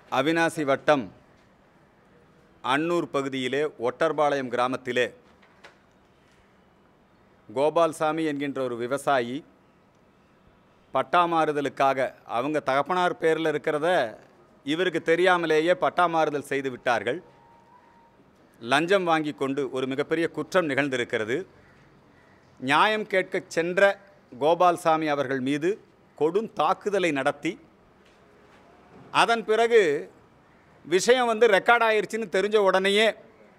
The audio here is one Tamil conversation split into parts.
அவினாசி வட்டம் அன்னூர் பகுதியிலே ஒட்டர்பாளையம் கிராமத்திலே கோபால்சாமி என்கின்ற ஒரு விவசாயி பட்டா மாறுதலுக்காக அவங்க தகப்பனார் பேரில் இருக்கிறத இவருக்கு தெரியாமலேயே பட்டா மாறுதல் செய்து விட்டார்கள் லஞ்சம் வாங்கி கொண்டு ஒரு மிகப்பெரிய குற்றம் நிகழ்ந்திருக்கிறது நியாயம் கேட்க சென்ற கோபால்சாமி அவர்கள் மீது கொடும் தாக்குதலை நடத்தி அதன் பிறகு விஷயம் வந்து ரெக்கார்ட் ஆயிருச்சுன்னு தெரிஞ்ச உடனேயே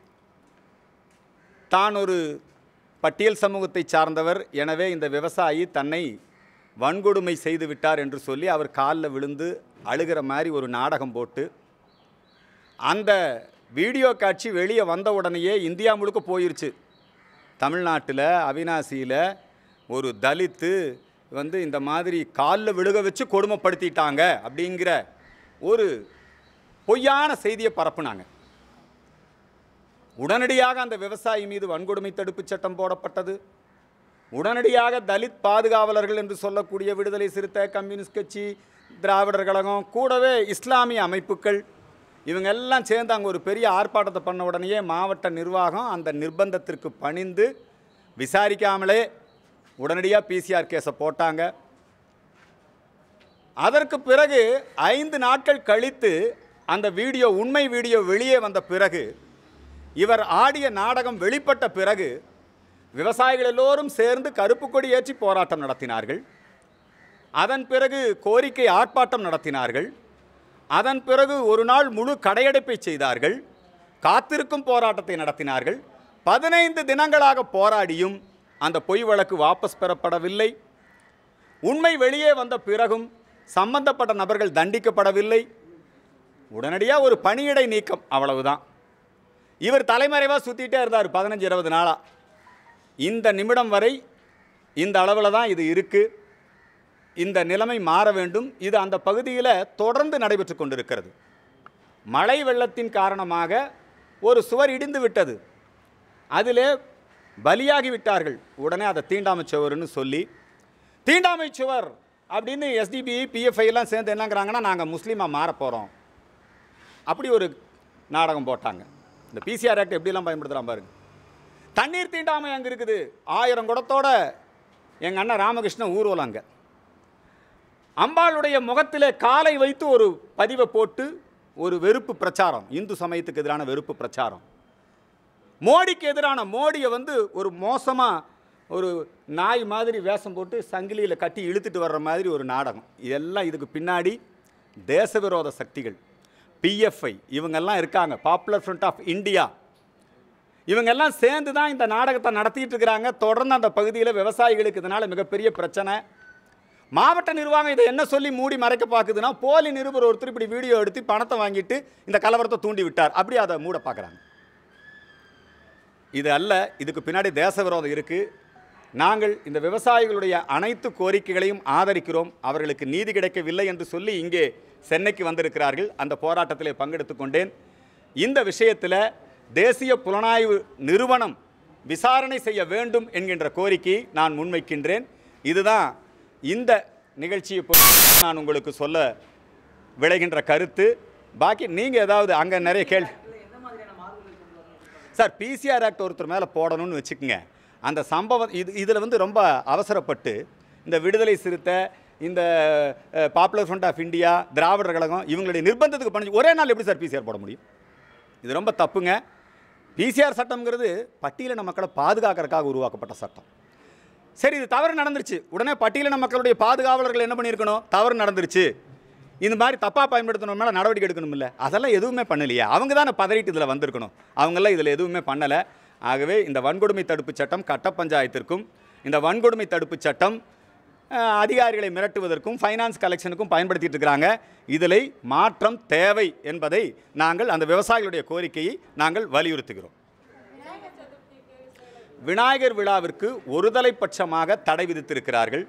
தான் ஒரு பட்டியல் சமூகத்தை சார்ந்தவர் எனவே இந்த விவசாயி தன்னை வன்கொடுமை செய்து விட்டார் என்று சொல்லி அவர் காலில் விழுந்து அழுகிற மாதிரி ஒரு நாடகம் போட்டு அந்த வீடியோ காட்சி வெளியே வந்த உடனேயே இந்தியா முழுக்க போயிருச்சு தமிழ்நாட்டில் அவினாசியில் ஒரு தலித்து வந்து இந்த மாதிரி காலில் விழுக வச்சு கொடுமைப்படுத்திட்டாங்க அப்படிங்கிற ஒரு பொய்யான செய்தியை பரப்புனாங்க உடனடியாக அந்த விவசாயி மீது வன்கொடுமை தடுப்புச் சட்டம் போடப்பட்டது உடனடியாக தலித் பாதுகாவலர்கள் என்று சொல்லக்கூடிய விடுதலை சிறுத்தை கம்யூனிஸ்ட் கட்சி திராவிடர் கழகம் கூடவே இஸ்லாமிய அமைப்புகள் இவங்க எல்லாம் சேர்ந்து அங்கே ஒரு பெரிய ஆர்ப்பாட்டத்தை பண்ண உடனேயே மாவட்ட நிர்வாகம் அந்த நிர்பந்தத்திற்கு பணிந்து விசாரிக்காமலே உடனடியாக பிசிஆர் கேஸை போட்டாங்க அதற்கு பிறகு ஐந்து நாட்கள் கழித்து அந்த வீடியோ உண்மை வீடியோ வெளியே வந்த பிறகு இவர் ஆடிய நாடகம் வெளிப்பட்ட பிறகு விவசாயிகள் எல்லோரும் சேர்ந்து கருப்பு கொடி ஏற்றி போராட்டம் நடத்தினார்கள் அதன் பிறகு கோரிக்கை ஆர்ப்பாட்டம் நடத்தினார்கள் அதன் பிறகு ஒரு நாள் முழு கடையடைப்பை செய்தார்கள் காத்திருக்கும் போராட்டத்தை நடத்தினார்கள் பதினைந்து தினங்களாக போராடியும் அந்த பொய் வழக்கு வாபஸ் பெறப்படவில்லை உண்மை வெளியே வந்த பிறகும் சம்பந்தப்பட்ட நபர்கள் தண்டிக்கப்படவில்லை உடனடியாக ஒரு பணியிடை நீக்கம் அவ்வளவுதான் இவர் தலைமறைவாக சுற்றிட்டே இருந்தார் பதினஞ்சு இருபது நாளாக இந்த நிமிடம் வரை இந்த அளவில் தான் இது இருக்குது இந்த நிலைமை மாற வேண்டும் இது அந்த பகுதியில் தொடர்ந்து நடைபெற்று கொண்டிருக்கிறது மழை வெள்ளத்தின் காரணமாக ஒரு சுவர் இடிந்து விட்டது அதிலே பலியாகி விட்டார்கள் உடனே அதை தீண்டாமை சுவர்னு சொல்லி தீண்டாமை சுவர் அப்படின்னு எஸ்டிபி பிஎஃப்ஐ எல்லாம் சேர்ந்து என்னங்கிறாங்கன்னா நாங்கள் முஸ்லீமாக மாற போகிறோம் அப்படி ஒரு நாடகம் போட்டாங்க இந்த பிசிஆர் ஆக்ட் எப்படிலாம் பயன்படுத்துகிறான் பாருங்க தண்ணீர் தீண்டாமை அங்கே இருக்குது ஆயிரம் குடத்தோட எங்கள் அண்ணன் ராமகிருஷ்ணன் ஊர்வலம் அங்கே அம்பாளுடைய முகத்திலே காலை வைத்து ஒரு பதிவை போட்டு ஒரு வெறுப்பு பிரச்சாரம் இந்து சமயத்துக்கு எதிரான வெறுப்பு பிரச்சாரம் மோடிக்கு எதிரான மோடியை வந்து ஒரு மோசமாக ஒரு நாய் மாதிரி வேஷம் போட்டு சங்கிலியில் கட்டி இழுத்துட்டு வர்ற மாதிரி ஒரு நாடகம் இதெல்லாம் இதுக்கு பின்னாடி தேச விரோத சக்திகள் பிஎஃப்ஐ இவங்கெல்லாம் இருக்காங்க பாப்புலர் ஃப்ரண்ட் ஆஃப் இந்தியா இவங்கெல்லாம் சேர்ந்து தான் இந்த நாடகத்தை நடத்திட்டு இருக்கிறாங்க தொடர்ந்து அந்த பகுதியில் விவசாயிகளுக்கு இதனால் மிகப்பெரிய பிரச்சனை மாவட்ட நிர்வாகம் இதை என்ன சொல்லி மூடி மறைக்க பார்க்குதுன்னா போலி நிருபர் ஒருத்தர் இப்படி வீடியோ எடுத்து பணத்தை வாங்கிட்டு இந்த கலவரத்தை தூண்டி விட்டார் அப்படி அதை மூட பார்க்குறாங்க இது அல்ல இதுக்கு பின்னாடி தேச விரோதம் இருக்குது நாங்கள் இந்த விவசாயிகளுடைய அனைத்து கோரிக்கைகளையும் ஆதரிக்கிறோம் அவர்களுக்கு நீதி கிடைக்கவில்லை என்று சொல்லி இங்கே சென்னைக்கு வந்திருக்கிறார்கள் அந்த போராட்டத்திலே பங்கெடுத்துக் கொண்டேன் இந்த விஷயத்தில் தேசிய புலனாய்வு நிறுவனம் விசாரணை செய்ய வேண்டும் என்கின்ற கோரிக்கையை நான் முன்வைக்கின்றேன் இதுதான் இந்த நிகழ்ச்சியை பொறுத்து நான் உங்களுக்கு சொல்ல விளைகின்ற கருத்து பாக்கி நீங்கள் ஏதாவது அங்கே நிறைய கேள்வி சார் பிசிஆர் ஆக்ட் ஒருத்தர் மேலே போடணும்னு வச்சுக்கோங்க அந்த சம்பவம் இது இதில் வந்து ரொம்ப அவசரப்பட்டு இந்த விடுதலை சிறுத்தை இந்த popular front of India Dravidar Kazhagam இவங்களுடைய நிர்பந்தத்துக்கு பண்ணி ஒரே நாள் எப்படி சார் பிசிஆர் போட முடியும் இது ரொம்ப தப்புங்க பிசிஆர் சட்டம்ங்கிறது பட்டியலின மக்களை பாதுகாக்கிறதுக்காக உருவாக்கப்பட்ட சட்டம் சரி இது தவறு நடந்துருச்சு உடனே பட்டியலின மக்களுடைய பாதுகாவலர்கள் என்ன பண்ணியிருக்கணும் தவறு நடந்துருச்சு இந்த மாதிரி தப்பாக பயன்படுத்தணும் மேலே நடவடிக்கை எடுக்கணும் இல்லை அதெல்லாம் எதுவுமே பண்ணலையே அவங்க தானே பதறிட்டு இதில் வந்திருக்கணும் அவங்கெல்லாம் இதில் எதுவுமே பண்ணலை ஆகவே இந்த வன்கொடுமை தடுப்புச் சட்டம் கட்ட பஞ்சாயத்திற்கும் இந்த வன்கொடுமை தடுப்புச் சட்டம் அஹ், அதிகாரிகளை மிரட்டுவதற்கும் ஃபைனான்ஸ் கலெக்ஷனுக்கும் பயன்படுத்திட்டு இருக்கிறாங்க இதில் மாற்றம் தேவை என்பதை நாங்கள் அந்த விவசாயிகளுடைய கோரிக்கையை நாங்கள் வலியுறுத்துகிறோம் விநாயகர் விழாவிற்கு ஒருதலைப்பட்சமாக தடை விதித்திருக்கிறார்கள்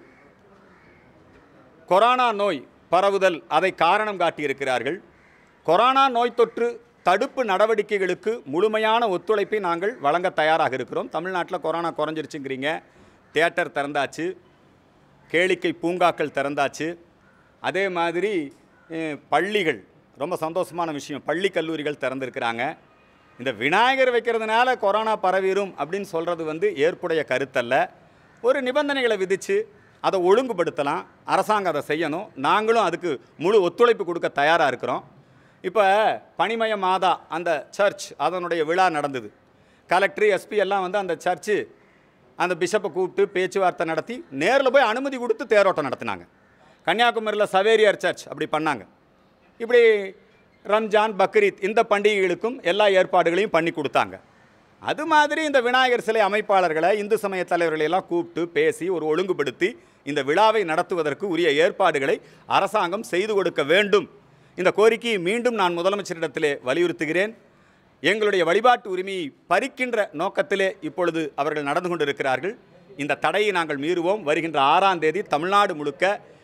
கொரோனா நோய் பரவுதல் அதை காரணம் காட்டியிருக்கிறார்கள் கொரோனா நோய் தொற்று தடுப்பு நடவடிக்கைகளுக்கு முழுமையான ஒத்துழைப்பை நாங்கள் வழங்க தயாராக இருக்கிறோம் தமிழ்நாட்டில் கொரோனா குறைஞ்சிருச்சுங்கிறீங்க தியேட்டர் திறந்தாச்சு கேளிக்கை பூங்காக்கள் திறந்தாச்சு அதே மாதிரி அஹ், பள்ளிகள் ரொம்ப சந்தோஷமான விஷயம் பள்ளி கல்லூரிகள் திறந்திருக்கிறாங்க இந்த விநாயகர் வைக்கிறதுனால கொரோனா பரவிடும் அப்படின்னு சொல்கிறது வந்து ஏற்புடைய கருத்தல்ல ஒரு நிபந்தனைகளை விதித்து அதை ஒழுங்குபடுத்தலாம் அரசாங்கம் அதை செய்யணும் நாங்களும் அதுக்கு முழு ஒத்துழைப்பு கொடுக்க தயாராக இருக்கிறோம் இப்போ பனிமய மாதா அந்த சர்ச் அதனுடைய விழா நடந்தது கலெக்டர் எஸ்பி எல்லாம் வந்து அந்த சர்ச்சு அந்த பிஷப்பை கூப்பிட்டு பேச்சுவார்த்தை நடத்தி நேரில் போய் அனுமதி கொடுத்து தேரோட்டம் நடத்தினாங்க கன்னியாகுமரியில் சவேரியார் சர்ச் அப்படி பண்ணாங்க இப்படி ரம்ஜான் பக்ரீத் இந்த பண்டிகைகளுக்கும் எல்லா ஏற்பாடுகளையும் பண்ணி கொடுத்தாங்க அது மாதிரி இந்த விநாயகர் சிலை அமைப்பாளர்களை இந்து சமய தலைவர்களை எல்லாம் கூப்பிட்டு பேசி ஒரு ஒழுங்குபடுத்தி இந்த விழாவை நடத்துவதற்கு உரிய ஏற்பாடுகளை அரசாங்கம் செய்து கொடுக்க வேண்டும் இந்த கோரிக்கையை மீண்டும் நான் முதலமைச்சரிடத்திலே வலியுறுத்துகிறேன் எங்களுடைய வழிபாட்டு உரிமையை பறிக்கின்ற நோக்கத்திலே இப்பொழுது அவர்கள் நடந்து கொண்டிருக்கிறார்கள் இந்த தடையை நாங்கள் மீறுவோம் வருகின்ற ஆறாம் தேதி தமிழ்நாடு முழுக்க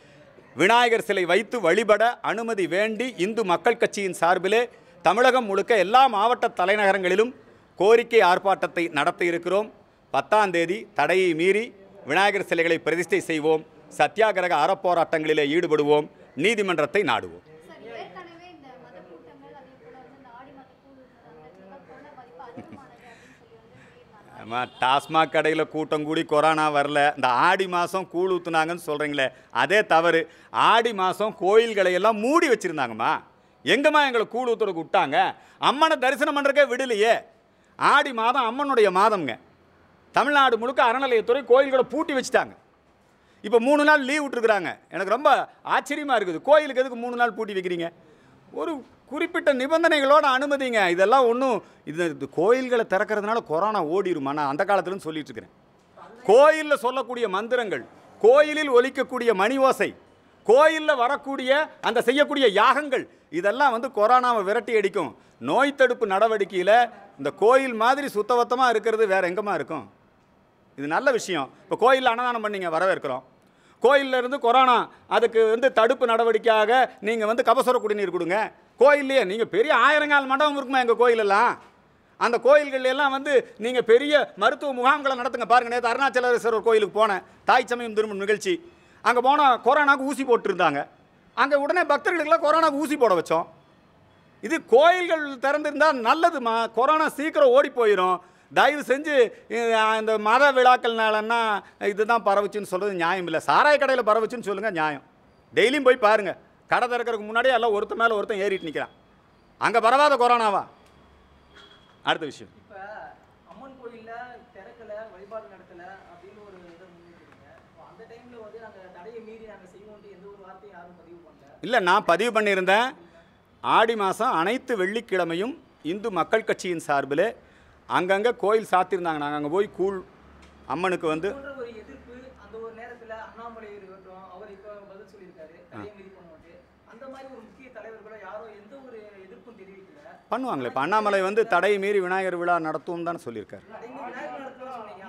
விநாயகர் சிலை வைத்து வழிபட அனுமதி வேண்டி இந்து மக்கள் கட்சியின் சார்பிலே தமிழகம் முழுக்க எல்லா மாவட்ட தலைநகரங்களிலும் கோரிக்கை ஆர்ப்பாட்டத்தை நடத்த இருக்கிறோம் பத்தாம் தேதி தடையை மீறி விநாயகர் சிலைகளை பிரதிஷ்டை செய்வோம் சத்தியாகிரக அறப்போராட்டங்களிலே ஈடுபடுவோம் நீதிமன்றத்தை நாடுவோம் சார் ஏற்கனவே இந்த மத கூட்டங்கள் அதே போல வந்து இந்த ஆடி மத கூழ் ஊத்துறாங்க கொரோனா பாதிப்பு அதிகமானது அப்படின்னு சொல்லி வந்து சொல்லியிருந்தாங்க ஆமாம் டாஸ்மாக் கடையில் கூட்டம் கூடி கொரோனா வரல இந்த ஆடி மாதம் கூழ் ஊற்றுனாங்கன்னு சொல்கிறீங்களே அதே தவறு ஆடி மாதம் கோயில்களை எல்லாம் மூடி வச்சுருந்தாங்கம்மா எங்கம்மா எங்களை கூழ் ஊற்றுறதுக்கு விட்டாங்க அம்மனை தரிசனம் பண்ணுறக்கே விடலையே ஆடி மாதம் அம்மனுடைய மாதம்ங்க தமிழ்நாடு முழுக்க அறநிலையத்துறை கோயில்களை பூட்டி வச்சுட்டாங்க இப்போ மூணு நாள் லீவ் விட்டுருக்குறாங்க எனக்கு ரொம்ப ஆச்சரியமாக இருக்குது கோயிலுக்கு எதுக்கு மூணு நாள் பூட்டி வைக்கிறீங்க ஒரு குறிப்பிட்ட நிபந்தனைகளோட அனுமதிங்க இதெல்லாம் ஒன்றும் இது இது கோயில்களை திறக்கிறதுனால கொரோனா ஓடிருமா நான் அந்த காலத்துலன்னு சொல்லிட்டு இருக்கிறேன் கோயிலில் சொல்லக்கூடிய மந்திரங்கள் கோயிலில் ஒலிக்கக்கூடிய மணி ஓசை கோயிலில் வரக்கூடிய அந்த செய்யக்கூடிய யாகங்கள் இதெல்லாம் வந்து கொரோனாவை விரட்டி அடிக்கும் நோய் தடுப்பு நடவடிக்கையில் இந்த கோயில் மாதிரி சுத்தபத்தமாக இருக்கிறது வேற எங்கம்மா இருக்கும் இது நல்ல விஷயம் இப்போ கோயிலில் அன்னதானம் பண்ணீங்க வரவேற்கிறோம் கோயில்ல இருந்து கொரோனா அதுக்கு வந்து தடுப்பு நடவடிக்கையாக நீங்கள் வந்து கபசுர குடிநீர் கொடுங்க கோயில்லையே நீங்கள் பெரிய ஆயிரங்கால் மண்டபம் இருக்குமா எங்கள் கோயிலெல்லாம் அந்த கோயில்கள் எல்லாம் வந்து நீங்கள் பெரிய மருத்துவ முகாம்களை நடத்துங்க பாருங்க நேற்று அருணாச்சலேஸ்வரர் கோயிலுக்கு போனேன் தாய் சமயம் திரும்ப நிகழ்ச்சி அங்கே போனால் கொரோனாவுக்கு ஊசி போட்டிருந்தாங்க அங்கே உடனே பக்தர்களுக்கெல்லாம் கொரோனாவுக்கு ஊசி போட வச்சோம் இது கோயில்கள் திறந்திருந்தால் நல்லதுமா கொரோனா சீக்கிரம் ஓடி போயிடும் தயவு செஞ்சு அஹ், இந்த மத விழாக்கள்னாலன்னா இதுதான் பரவுச்சுன்னு சொல்கிறது நியாயம் இல்லை சாராய கடையில் பரவுச்சுன்னு சொல்லுங்கள் நியாயம் டெய்லியும் போய் பாருங்கள் கடை திறக்கிறதுக்கு முன்னாடியே எல்லாம் ஒருத்தன் மேலே ஒருத்தன் ஏறிட்டு நிற்கிறான் அங்கே பரவாத கொரோனாவா அடுத்த விஷயம் இப்ப அம்மன் கோயில்ல திறக்கல வழிபாடு நடத்தல அப்படின்னு ஒரு இதை முன்னிட்டுருங்க அந்த டைம்ல வந்து நாங்க தடையை மீறி நாங்க செய்வோம்ட்டு எந்த ஒரு வார்த்தையும் யாரும் பதிவு பண்ணல இல்லை நான் பதிவு பண்ணியிருந்தேன் ஆடி மாதம் அனைத்து வெள்ளிக்கிழமையும் இந்து மக்கள் கட்சியின் சார்பில் அங்கங்கே கோயில் சாத்தியிருந்தாங்க நாங்கள் அங்கே போய் கூழ் அம்மனுக்கு வந்து போன்ற ஒரு எதிர்ப்பு அந்த ஒரு நேரத்துல அண்ணாமலை இருக்கட்டும் அவர் இப்ப பதில் சொல்லியிருக்காரு தடையை மீறி பண்ணுவோம்ட்டு அந்த மாதிரி ஒரு முக்கிய தலைவர்களோ யாரும் எந்த ஒரு எதிர்ப்பும் தெரிவிக்கல பண்ணுவாங்களே இப்போ அண்ணாமலை வந்து தடை மீறி விநாயகர் விழா நடத்துவோம் தானே சொல்லியிருக்காரு தடை மீறி விநாயகர் நடத்தலாம் சொன்னீங்க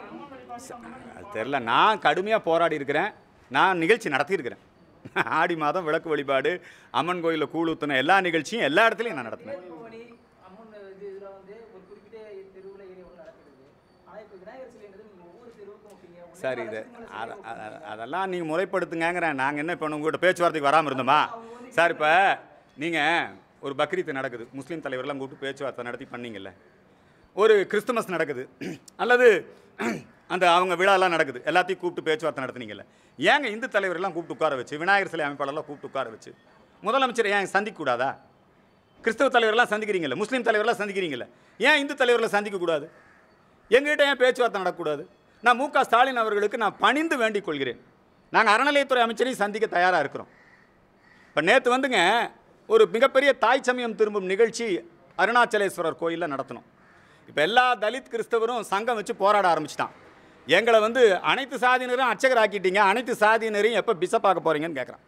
அம்மன் அது தெரில நான் கடுமையாக போராடி இருக்கிறேன் நான் நிகழ்ச்சி நடத்தியிருக்கிறேன் ஆடி மாதம் விளக்கு வழிபாடு அம்மன் கோயிலில் கூழ் ஊற்றின எல்லா நிகழ்ச்சியும் எல்லா இடத்துலையும் நான் நடத்தினேன் பவனி அம்மன் இது இதுல வந்து ஒரு குறிப்பிட்ட தெருவுல ஏரியா ஒன்று நடக்கிறது ஆனா இப்ப விநாயகர் சிலைன்றது நீங்க ஒவ்வொரு தெருவுக்கும் வைப்பீங்க ஒண்ணு சரி இது கலசத்துல சிலை அத- வைப்பீங்க. அத- அதெல்லாம் நீங்கள் முறைப்படுத்துங்கங்கிறேன் நாங்கள் என்ன இப்போ உங்கள்கிட்ட பேச்சுவார்த்தைக்கு வராமல் இருந்தோமா சார் இப்போ நீங்கள் ஒரு பக்ரீத் நடக்குது முஸ்லீம் தலைவர்லாம் கூப்பிட்டு பேச்சுவார்த்தை நடத்தி பண்ணீங்கல்ல ஒரு கிறிஸ்துமஸ் நடக்குது அல்லது அந்த அவங்க விழாலாம் நடக்குது எல்லாத்தையும் கூப்பிட்டு பேச்சுவார்த்தை நடத்துனீங்கல்ல ஏங்க இந்து தலைவரெல்லாம் கூப்பிட்டு உட்கார வச்சு விநாயகர் சிலை அமைப்பாளர்லாம் கூப்பிட்டு உட்கார வச்சு முதலமைச்சர் ஏன் சந்திக்கக்கூடாதா கிறிஸ்தவ தலைவரெல்லாம் சந்திக்கிறீங்கல்ல முஸ்லீம் தலைவரெல்லாம் சந்திக்கிறீங்கல்ல ஏன் இந்து தலைவர்களை சந்திக்கக்கூடாது எங்ககிட்ட ஏன் பேச்சுவார்த்தை நடக்கக்கூடாது நான் மு க ஸ்டாலின் அவர்களுக்கு நான் பணிந்து வேண்டிக் கொள்கிறேன் நாங்கள் அறநிலையத்துறை அமைச்சரையும் சந்திக்க தயாராக இருக்கிறோம் இப்போ நேற்று வந்துங்க ஒரு மிகப்பெரிய தாய் சமயம் திரும்பும் நிகழ்ச்சி அருணாச்சலேஸ்வரர் கோயிலில் நடத்தணும் இப்போ எல்லா தலித் கிறிஸ்தவரும் சங்கம் வச்சு போராட ஆரம்பிச்சிட்டான் எங்களை வந்து அனைத்து சாதியினரும் அர்ச்சகர் ஆக்கிட்டீங்க அனைத்து சாதியினரையும் எப்போ பிசப் ஆக்க போகிறீங்கன்னு கேட்குறான்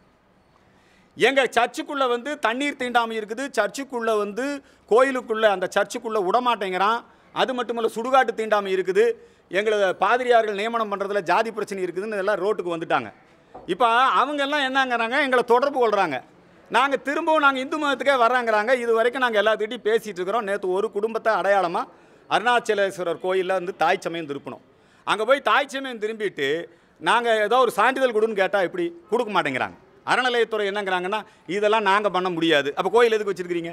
எங்கள் சர்ச்சுக்குள்ளே வந்து தண்ணீர் தீண்டாமை இருக்குது சர்ச்சுக்குள்ளே வந்து கோயிலுக்குள்ளே அந்த சர்ச்சுக்குள்ளே விடமாட்டேங்கிறான் அது மட்டும் இல்லை சுடுகாட்டு தீண்டாமை இருக்குது எங்களை பாதிரியார்கள் நியமனம் பண்ணுறதுல ஜாதி பிரச்சனை இருக்குதுன்னு எல்லாம் ரோட்டுக்கு வந்துட்டாங்க இப்போ அவங்க எல்லாம் என்னங்கிறாங்க எங்களை தொடர்பு கொள்கிறாங்க நாங்கள் திரும்பவும் நாங்கள் இந்து மதத்துக்கே வர்றாங்கிறாங்க இது வரைக்கும் நாங்கள் எல்லாத்துக்கிட்டையும் பேசிகிட்டு இருக்கிறோம் நேற்று ஒரு குடும்பத்தை அடையாளமாக அருணாச்சலேஸ்வரர் கோயிலில் வந்து தாய் சமயம் திருப்பணும் அங்கே போய் தாய் சமயம் திரும்பிட்டு நாங்கள் ஏதோ ஒரு சான்றிதழ் கொடுன்னு கேட்டால் எப்படி கொடுக்க மாட்டேங்கிறாங்க அறநிலையத்துறை என்னங்கிறாங்கன்னா இதெல்லாம் நாங்கள் பண்ண முடியாது அப்போ கோயில் எதுக்கு வச்சுருக்கிறீங்க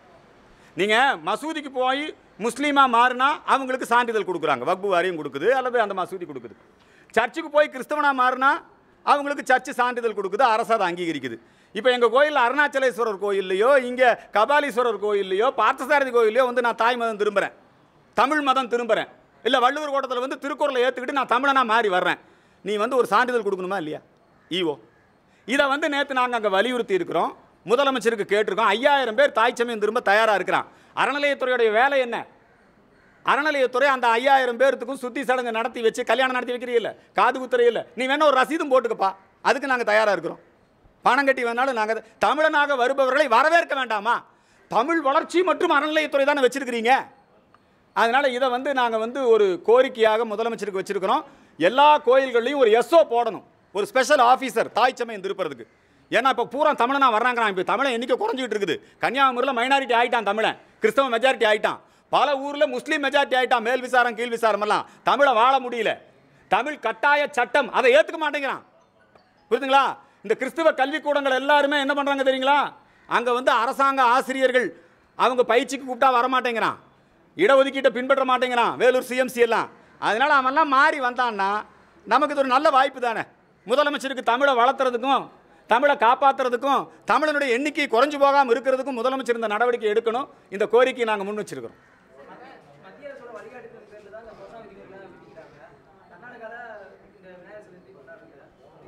நீங்கள் மசூதிக்கு போய் முஸ்லீமாக மாறினா அவங்களுக்கு சான்றிதழ் கொடுக்குறாங்க வக்பு வாரியம் கொடுக்குது அல்லது அந்த மசூதி கொடுக்குது சர்ச்சுக்கு போய் கிறிஸ்தவனாக மாறினா அவங்களுக்கு சர்ச்சு சான்றிதழ் கொடுக்குது அரசு அதை அங்கீகரிக்குது இப்போ எங்கள் கோயிலில் அருணாச்சலேஸ்வரர் கோயில்லையோ இங்கே கபாலீஸ்வரர் கோயில்லையோ பார்த்தசாரதி கோயில்லையோ வந்து நான் தாய் மதம் திரும்புகிறேன் தமிழ் மதம் திரும்புகிறேன் இல்லை வள்ளுவர் கோட்டத்தில் வந்து திருக்குறளை ஏற்றுக்கிட்டு நான் தமிழனா மாறி வர்றேன் நீ வந்து ஒரு சான்றிதழ் கொடுக்கணுமா இல்லையா ஈவோ இதை வந்து நேற்று நாங்கள் அங்கே வலியுறுத்தி இருக்கிறோம் முதலமைச்சருக்கு கேட்டிருக்கோம் ஐயாயிரம் பேர் தாய் சமயம் திரும்ப தயாராக இருக்கிறான் அறநிலையத்துறையுடைய வேலை என்ன அறநிலையத்துறை அந்த ஐயாயிரம் பேர்த்துக்கும் சுத்தி சடங்கு நடத்தி வச்சு கல்யாணம் நடத்தி வைக்கிறீல்ல காது குத்துறையில்ல நீ வேணா ஒரு ரசீதும் போட்டுக்கப்பா அதுக்கு நாங்கள் தயாராக இருக்கிறோம் பணம் கட்டி வேணாலும் நாங்கள் தமிழனாக வருபவர்களை வரவேற்க வேண்டாமா தமிழ் வளர்ச்சி மற்றும் அறநிலையத்துறை தானே வச்சிருக்கிறீங்க அதனால் இதை வந்து நாங்கள் வந்து ஒரு கோரிக்கையாக முதலமைச்சருக்கு வச்சிருக்கிறோம் எல்லா கோயில்கள்லையும் ஒரு எஸ்ஓ போடணும் ஒரு ஸ்பெஷல் ஆஃபீஸர் தாய் சமயம் திருப்புறதுக்கு ஏன்னா இப்போ பூரா தமிழனா வர்றாங்கிறான் இப்போ தமிழன் எண்ணிக்கை குறைஞ்சிட்டு இருக்குது கன்னியாகுமரியில் மைனாரிட்டி ஆயிட்டான் தமிழன் கிறிஸ்தவ மெஜாரிட்டி ஆயிட்டான் பல ஊரில் முஸ்லீம் மெஜாரிட்டி ஆயிட்டான் மேல் விசாரம் கீழ் விசாரம் எல்லாம் தமிழை வாழ முடியல தமிழ் கட்டாய சட்டம் அதை ஏற்றுக்க மாட்டேங்கிறான் புரியுதுங்களா இந்த கிறிஸ்துவ கல்விக்கூடங்கள் எல்லாருமே என்ன பண்ணுறாங்க தெரியுங்களா அங்கே வந்து அரசாங்க ஆசிரியர்கள் அவங்க பயிற்சிக்கு கூப்பிட்டா வர மாட்டேங்கிறான் இடஒதுக்கீட்டை பின்பற்ற மாட்டேங்கிறான் வேலூர் சிஎம்சி எல்லாம் அதனால் அவன்லாம் மாறி வந்தான்னா நமக்கு இது ஒரு நல்ல வாய்ப்பு தானே முதலமைச்சருக்கு தமிழை வளர்த்துறதுக்கும் தமிழை காப்பாற்றுறதுக்கும் தமிழனுடைய எண்ணிக்கை குறைஞ்சு போகாமல் இருக்கிறதுக்கும் முதலமைச்சர் இந்த நடவடிக்கை எடுக்கணும் இந்த கோரிக்கையை நாங்கள் முன் வச்சிருக்கிறோம் மத்திய அரசோட வழிகாட்டுதல் பேர்ல தான் இந்த கொரோனா விதிகள்லாம் விதிக்கிறாங்க கர்நாடகால இந்த விநாயகர் சதுர்த்தி கொண்டாடுறாங்க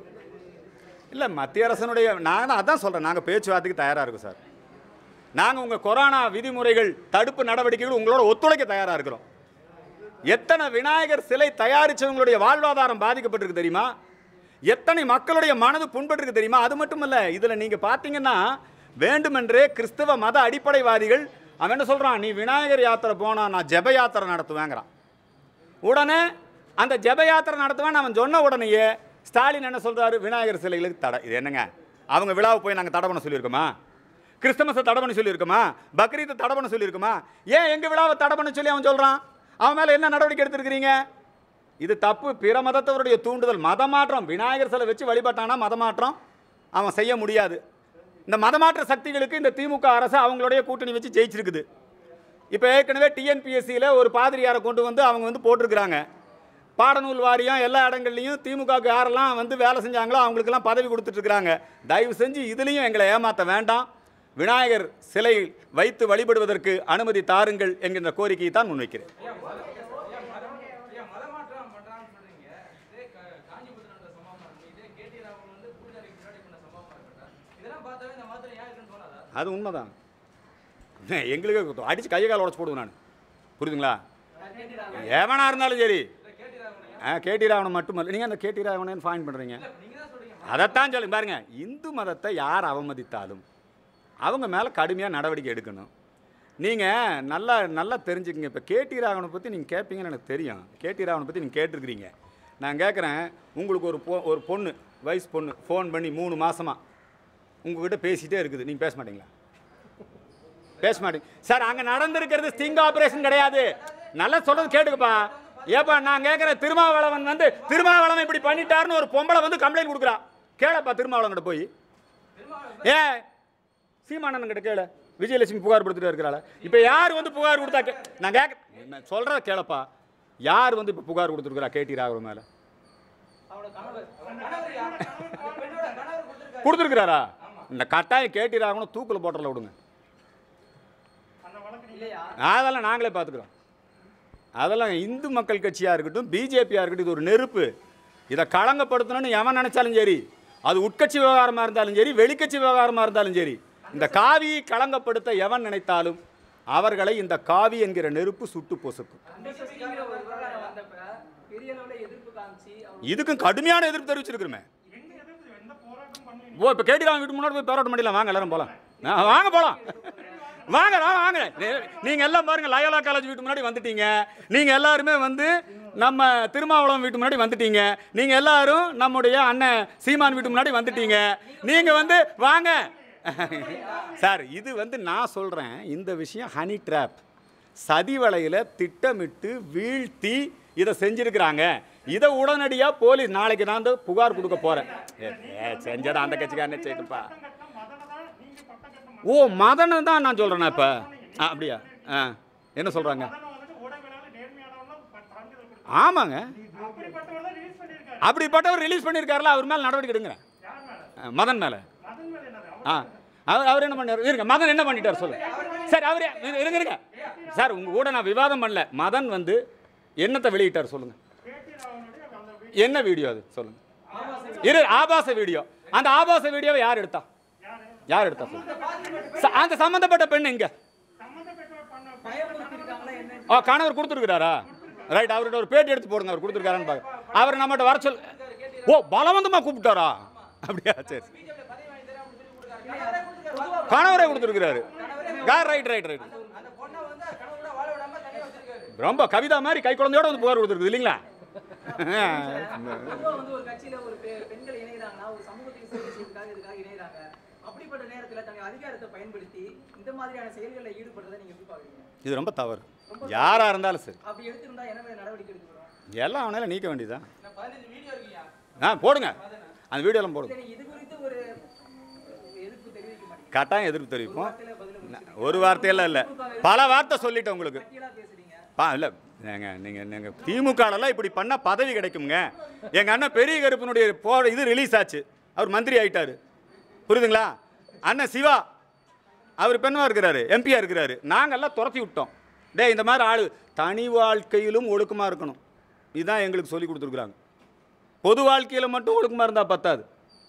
இல்லை மத்திய அரசனுடைய நான் அதான் சொல்கிறேன் நாங்கள் பேச்சுவார்த்தைக்கு தயாராக இருக்கோம் சார் நாங்கள் உங்கள் கொரோனா விதிமுறைகள் தடுப்பு நடவடிக்கைகள் உங்களோட ஒத்துழைக்க தயாராக இருக்கிறோம் எத்தனை விநாயகர் சிலை தயாரித்தவங்களுடைய வாழ்வாதாரம் பாதிக்கப்பட்டிருக்கு தெரியுமா எத்தனை மக்களுடைய மனது புண்பட்டிருக்கு தெரியுமா அது மட்டும் இல்லை இதில் நீங்கள் பார்த்தீங்கன்னா வேண்டுமென்றே கிறிஸ்தவ மத அடிப்படைவாதிகள் அவன் என்ன சொல்கிறான் நீ விநாயகர் யாத்திரை போனா நான் ஜெப யாத்திரை நடத்துவேங்கிறான் உடனே அந்த ஜெப யாத்திரை நடத்துவேன் அவன் சொன்ன உடனேயே ஸ்டாலின் என்ன சொல்றாரு விநாயகர் சிலைகளுக்கு தடை இது என்னங்க அவங்க விழாவை போய் நாங்கள் தடை பண்ண சொல்லியிருக்கோமா கிறிஸ்தமஸை தடை பண்ண சொல்லியிருக்கோமா பக்ரீத்தை தடை பண்ண சொல்லியிருக்கோமா ஏன் எங்கள் விழாவை தடை பண்ண சொல்லி அவன் சொல்கிறான் அவன் மேலே என்ன நடவடிக்கை எடுத்திருக்கிறீங்க இது தப்பு பிற மதத்தவருடைய தூண்டுதல் மதமாற்றம் விநாயகர் சிலை வச்சு வழிபட்டானா மதமாற்றம் அவன் செய்ய முடியாது இந்த மதமாற்ற சக்திகளுக்கு இந்த திமுக அரசு அவங்களுடைய கூட்டணி வச்சு ஜெயிச்சிருக்குது இப்போ ஏற்கனவே டிஎன்பிஎஸ்சியில் ஒரு பாதிரியாரை கொண்டு வந்து அவங்க வந்து போட்டிருக்கிறாங்க பாடநூல் வாரியம் எல்லா இடங்கள்லையும் திமுகவுக்கு யாரெல்லாம் வந்து வேலை செஞ்சாங்களோ அவங்களுக்கெல்லாம் பதவி கொடுத்துட்ருக்குறாங்க தயவு செஞ்சு இதுலேயும் எங்களை ஏமாற்ற வேண்டாம் விநாயகர் சிலை வைத்து வழிபடுவதற்கு அனுமதி தாருங்கள் என்கின்ற கோரிக்கையை தான் முன்வைக்கிறேன் ஐயா மதமாற்றம் பண்றான்னு சொல்றீங்க இதே க- காஞ்சிபுரத்துல நடந்த சம்பவமா இருக்கட்டும் இதே கேடி ராமன் வந்து பூஜாரிக்கு முன்னாடி பண்ண சம்பவமா இருக்கட்டும் இதெல்லாம் பார்த்தாவே இந்த மாதிரி ஏன் இருக்குன்னு தோணாதா அது உண்மைதான் எங்களுக்கு அடித்து கையை கால் உடச்சு போடுவேன் நான் புரியுதுங்களா எவனா இருந்தாலும் சரி ஆ கேடி ராவணன் மட்டுமல்ல நீங்கள் அந்த கேடி ராவணன் ஃபைன் பண்ணுறீங்க அதைத்தான் சொல்லுங்க பாருங்க இந்து மதத்தை யார் அவமதித்தாலும் அவங்க மேலே கடுமையாக நடவடிக்கை எடுக்கணும் நீங்கள் நல்லா நல்லா தெரிஞ்சுக்கங்க இப்போ கேடி ராவனை பற்றி நீங்கள் கேட்பீங்கன்னு எனக்கு தெரியும் கேடி ராவனை பற்றி நீங்கள் கேட்டிருக்கிறீங்க நான் கேட்குறேன் உங்களுக்கு ஒரு பொ ஒரு பொண்ணு வயசு பொண்ணு ஃபோன் பண்ணி மூணு மாசமா உங்ககிட்ட பேசிகிட்டே இருக்குது நீங்கள் பேச மாட்டீங்களா பேச மாட்டேங்க சார் அங்கே நடந்திருக்கிறது ஸ்டிங் ஆபரேஷன் கிடையாது நல்லா சொல்றது கேட்டுக்கப்பா ஏப்பா நான் கேட்குறேன் திருமாவளவன் வந்து திருமாவளவன் இப்படி பண்ணிட்டாருன்னு ஒரு பொம்பளை வந்து கம்ப்ளைண்ட் கொடுக்குறா கேளப்பா திருமாவளவன் கிட்ட போய் ஏ சீமானன் கிட்ட கேளு விஜயலட்சுமி புகார் கொடுத்துட்டு இருக்கிறாள் இப்போ யார் வந்து புகார் கொடுத்தா கே நான் கேட்க நான் சொல்கிறத கேளப்பா யார் வந்து இப்போ புகார் கொடுத்துருக்குறா கேடி ராகவன் மேலே அவனோட கணவர் கணவர் யார் அந்த பெண்ணோட கணவர் கொடுத்திருக்காரு கொடுத்துருக்குறாரா இந்த கட்டாயம் கேடி ராகவனை தூக்கில் போட்டுறல விடுங்க இல்லையா அதெல்லாம் நாங்களே பார்த்துக்குறோம் அதெல்லாம் இந்து மக்கள் கட்சியாக இருக்கட்டும் பிஜேபியாக இருக்கட்டும் இது ஒரு நெருப்பு இதை களங்கப்படுத்தணும்னு எவன் நினைச்சாலும் சரி அது உட்கட்சி விவகாரமாக இருந்தாலும் சரி வெளிக்கட்சி விவகாரமாக இருந்தாலும் சரி இந்த காவியை களங்கப்படுத்த எவன் நினைத்தாலும் அவர்களை இந்த காவி என்கிற நெருப்பு சுட்டு பொசுக்கும் பிஜேபிங்கிற ஒரு விவகாரம் வந்தப்ப பெரிய அளவுல எதிர்ப்பு காமிச்சு அவர் இதுக்கும் கடுமையான எதிர்ப்பு தெரிவிச்சிருக்கிறோமே ஓ இப்போ கேட்டிராம வீட்டு முன்னாடி போய் போராட்டம் பண்ணிடலாம் வாங்க எல்லாரும் போகலாம் ஆ, வாங்க போகலாம் வாங்க வா- வாங்க நீ- நீங்க எல்லாம் பாருங்க லயோலா காலேஜ் வீட்டு முன்னாடி வந்துட்டீங்க நீங்க எல்லாருமே வந்து நம்ம திருமாவளவன் வீட்டு முன்னாடி வந்துட்டீங்க நீங்க எல்லாரும் நம்முடைய அண்ணன் சீமான் வீட்டு முன்னாடி வந்துட்டீங்க நீங்க வந்து வாங்க சார் இது வந்து நான் சொல்றேன் இந்த விஷயம் ஹனி ட்ராப் சதி வலையில திட்டமிட்டு வீழ்த்தி இதை செஞ்சிருக்கிறாங்க இதை உடனடியாக போலீஸ் நாளைக்கு நான் வந்து புகார் கொடுக்க போகிறேன் ஏ செஞ்சதை அந்த கட்சிக்காரனே செய்யட்டுப்பா ஓ மதனை தான் நான் சொல்கிறேண்ணா இப்போ ஆ அப்படியா ஆ என்ன சொல்கிறாங்க ஆமாங்க அப்படிப்பட்டவர் ரிலீஸ் பண்ணியிருக்காருல அவர் மேலே நடவடிக்கை எடுங்க ஆ, மதன் மேலே ஆ அவர் அவர் என்ன பண்ணார் இருங்க மதன் என்ன பண்ணிட்டார் சொல்லுங்க சார் அவர் இருங்க இருங்க சார் உங்க கூட நான் விவாதம் பண்ணல மதன் வந்து என்னத்தை வெளியிட்டார் சொல்லுங்க என்ன வீடியோ அது சொல்லுங்க இரு ஆபாச வீடியோ அந்த ஆபாச வீடியோவை யார் எடுத்தா யார் எடுத்தா சொல்லுங்க ச- அந்த சம்பந்தப்பட்ட பெண் எங்க பயமுறுத்திருக்காங்களா என்ன ஆ கணவர் கொடுத்துருக்காரா ரைட் அவர்கிட்ட ஒரு பேட்டி எடுத்து போடுங்க அவர் கொடுத்துருக்காரான்னு பாக்க அவர் நம்மகிட்ட வர சொல் ஓ பலவந்தமா கூப்பிட்டாரா அப்படியா சரி கணவரே கொடுத்துருக்காரு ரைட் ரைட் ரைட் அந்த பொண்ணை வந்து கணவரோட வாழ விடாம தனியா வச்சிருக்காரு ரொம்ப கவிதா மாதிரி கை குழந்தையோட வந்து புகார் கொடுத்துருக்குது இல்லைங்களா பொதுவா வந்து ஒரு கட்சியில ஒரு பெ- பெண்கள் இணைகிறாங்கன்னா ஒரு சமூகத்தை சேவை செய்வதற்காக இதுக்காக இணைகிறாங்க அப்படிப்பட்ட நேரத்துல தங்கள் அதிகாரத்தை பயன்படுத்தி இந்த மாதிரியான செயல்களில் ஈடுபடுறதை நீங்க எப்படி பாக்குறீங்க இது ரொம்ப தவறு யாரா இருந்தாலும் சரி அப்படி எடுத்திருந்தா என்ன மாதிரி நடவடிக்கை எடுக்கணும் எல்லாம் அவனால நீக்க வேண்டியதுதான் நான் பதினஞ்சு வீடியோ இருக்குயா ஆ போடுங்க அந்த வீடியோலாம் போடுங்க சரி இது குறித்து ஒரு எதிர்ப்பு தெரிவிக்க மாட்டீங்க கட்டாயம் எதிர்ப்பு தெரிவிப்போம் வார்த்தையில பதில் முடிச்சிருக்கீங்க. ஒரு வார்த்தையெல்லாம் இல்லை பல வார்த்தை சொல்லிட்டேன் உங்களுக்கு பட்டியலா பேசுறீங்க பா இல்லை நீங்கள் நீங்கள் நீங்கள் திமுகலலாம் இப்படி பண்ணால் பதவி கிடைக்குங்க எங்கள் அண்ணன் பெரிய கருப்பனுடைய போ இது ரிலீஸ் ஆச்சு அவர் மந்திரி ஆயிட்டாரு புரியுதுங்களா அண்ணன் சிவா அவர் பெண்ணாக இருக்கிறாரு எம்பியாக இருக்கிறாரு நாங்கள்லாம் துரத்தி விட்டோம் டேய் இந்த மாதிரி ஆள் தனி வாழ்க்கையிலும் ஒழுக்கமாக இருக்கணும் இதுதான் எங்களுக்கு சொல்லி கொடுத்துருக்குறாங்க பொது வாழ்க்கையில் மட்டும் ஒழுக்கமாக இருந்தால் பத்தாது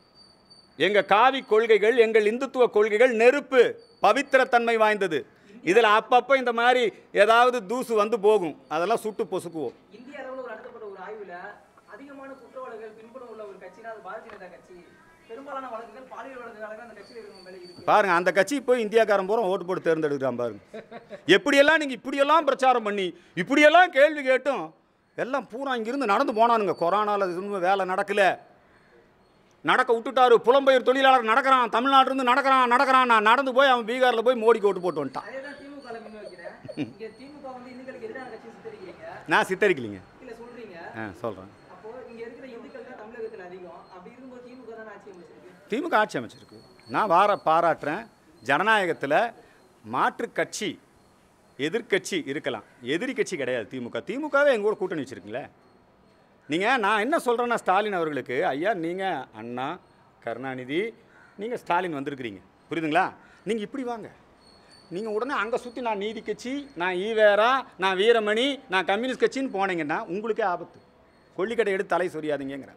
எங்கள் காவி கொள்கைகள் எங்கள் இந்துத்துவ கொள்கைகள் நெருப்பு பவித்திரத்தன்மை வாய்ந்தது இதில் அப்பப்போ இந்த மாதிரி ஏதாவது தூசு வந்து போகும் அதெல்லாம் சுட்டு பொசுக்குவோம் இந்திய அளவில் ஒரு நடத்தப்பட்ட ஒரு ஆய்வுல அதிகமான குற்றவாளிகள் பின்புலம் உள்ள ஒரு கட்சினா அது பாரதிய ஜனதா கட்சி பெரும்பாலான வழக்குகள் பாலியல் வழக்குகள் அந்த கட்சியில் இருக்கிறவங்க மேல இருக்கு பாருங்க அந்த கட்சி போய் இந்தியாக்காரன் பூரா ஓட்டு போட்டு தேர்ந்தெடுக்கிறான் பாருங்க எப்படியெல்லாம் நீங்கள் இப்படியெல்லாம் பிரச்சாரம் பண்ணி இப்படியெல்லாம் கேள்வி கேட்டும் எல்லாம் பூரா இங்கிருந்து நடந்து போனானுங்க கொரோனாவில் இன்னும் வேலை நடக்கல நடக்க விட்டுட்டாரு புலம்பெயர் தொழிலாளர் நடக்கிறான் தமிழ்நாட்டிலிருந்து நடக்கிறான் நடக்கிறான் நான் நடந்து போய் அவன் பீகாரில் போய் மோடிக்கு ஓட்டு போட்டு வந்துட்டான் அதே தான் திமுக ல முன் வைக்கிறேன் இங்க திமுக வந்து இந்துக்களுக்கு எதிரான கட்சி சித்தரிக்கிறீங்க நான் சித்தரிக்கலைங்க இல்ல சொல்றீங்க ஆ சொல்கிறேன் அப்போ இங்க இருக்கிற இந்துக்கள் தான் தமிழகத்துல அதிகம் அப்படி இருக்கும்போது திமுக தான் ஆட்சி அமைச்சிருக்கு திமுக ஆட்சி அமைச்சிருக்கு நான் வார பாராட்டுறேன் ஜனநாயகத்தில் மாற்று கட்சி எதிர்க்கட்சி இருக்கலாம் எதிரி கட்சி கிடையாது திமுக திமுகவே எங்க கூட கூட்டணி வச்சுருக்கீங்களே நீங்கள் நான் என்ன சொல்கிறேன்னா ஸ்டாலின் அவர்களுக்கு ஐயா நீங்கள் அண்ணா கருணாநிதி நீங்கள் ஸ்டாலின் வந்திருக்கிறீங்க புரியுதுங்களா நீங்கள் இப்படி வாங்க நீங்கள் உடனே அங்கே சுற்றி நான் நீதி கட்சி நான் ஈவேரா நான் வீரமணி நான் கம்யூனிஸ்ட் கட்சின்னு போனீங்கன்னா உங்களுக்கே ஆபத்து கொல்லிக்கடை எடுத்து தலை சொரியாதீங்கிறேன்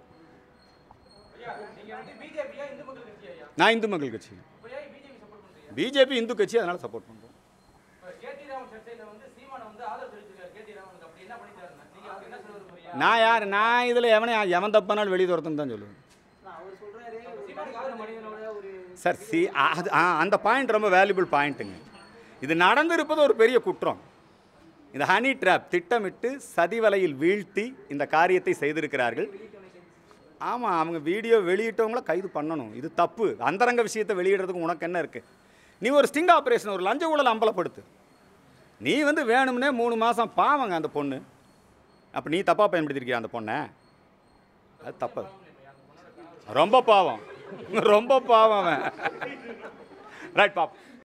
ஐயா நீங்க வந்து பிஜேபியா இந்து மக்கள் கட்சி ஐயா நான் இந்து மக்கள் கட்சி இப்போ ஏன் பிஜேபி சப்போர்ட் பண்றீங்க பிஜேபி இந்து கட்சி அதனால் சப்போர்ட் பண்ணுறோம் இப்போ கேடி ராமன் சர்ச்சையில வந்து சீமானை வந்து ஆதரவு தெரிவிச்சிருக்காரு கேடி ராமனுக்கு அப்படி என்ன பண்ணிட்டாருன்னு நீங்க அவருக்கு என்ன சொல்ல விரும்புறீங்க நான் யார் நான் இதில் எவனை எவன் தப்பானாலும் வெளியே துரத்துன்னு தான் சொல்லுவேன் ஆனா அவர் சொல்றாரு ஒரு மனிதனோட மனிதனோட ஒரு சார் சி அது ஆ அந்த பாயிண்ட் ரொம்ப வேல்யூபிள் பாயிண்ட்டுங்க இது நடந்திருப்பது ஒரு பெரிய குற்றம் இந்த ஹனி ட்ராப் திட்டமிட்டு சதிவலையில் வீழ்த்தி இந்த காரியத்தை செய்திருக்கிறார்கள் ஆமாம் அவங்க வீடியோ வெளியிட்டவங்கள கைது பண்ணணும் இது தப்பு அந்தரங்க விஷயத்தை வெளியிடுறதுக்கு உனக்கு என்ன இருக்குது நீ ஒரு ஸ்டிங் ஆப்ரேஷன் ஒரு லஞ்ச ஊழல் அம்பலப்படுத்து நீ வந்து வேணும்னே மூணு மாதம் பாவங்க அந்த பொண்ணு அப்போ நீ தப்பாக பயன்படுத்திருக்கிய அந்த பொண்ணை அது தப்பு ரொம்ப பாவம் ரொம்ப பாவம் அவன் ரைட் பாப்